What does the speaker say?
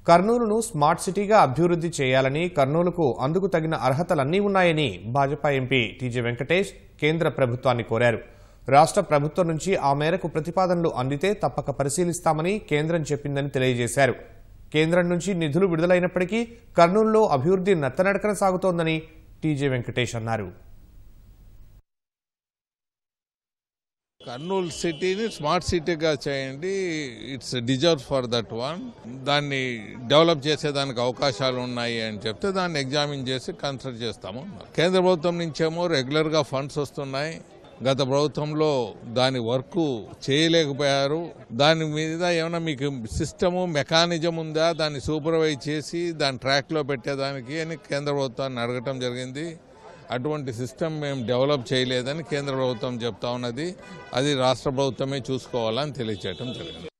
కర్నూలును smart సిటీగా అభివృద్ధి చేయాలని కర్నూలుకు అందుకు తగిన అర్హతలన్నీ ఉన్నాయని భాజపా ఎంపీ టీజే వెంకటేష్ కేంద్ర ప్రభుత్వాన్ని కోరారు రాష్ట్ర ప్రభుత్వం నుంచి ఆ మేరకు ప్రతిపాదనలు అందితే తప్పక పరిశీలిస్తామని కేంద్రం చెప్పిందని తెలియజేశారు కేంద్రం నుంచి నిధులు విడుదలైనప్పటికీ కర్నూలులో అభివృద్ధి నత్తనడకన సాగుతోందని టీజే వెంకటేష్ అన్నారు కర్నూలు సిటీని స్మార్ట్ సిటీగా చేయండి it's deserve for that one దాన్ని డెవలప్ చేసేదానికి అవకాశాలు ఉన్నాయి అని చెప్తే దాన్ని ఎగ్జామిన్ చేసి కన్సిడర్ చేస్తాము కేంద్ర ప్రభుత్వం నుంచేమో రెగ్యులర్గా ఫండ్స్ వస్తున్నాయి గత ప్రభుత్వంలో దాని వర్క్ చేయలేకపోయారు దాని మీద ఏమైనా మీకు సిస్టము మెకానిజం ఉందా దాన్ని సూపర్వైజ్ చేసి దాన్ని ట్రాక్లో పెట్టేదానికి అని కేంద్ర ప్రభుత్వాన్ని అడగటం జరిగింది అటువంటి సిస్టమ్ మేము డెవలప్ చేయలేదని కేంద్ర ప్రభుత్వం చెప్తా ఉన్నది అది రాష్ట్ర ప్రభుత్వమే చూసుకోవాలని తెలియచేయటం జరిగింది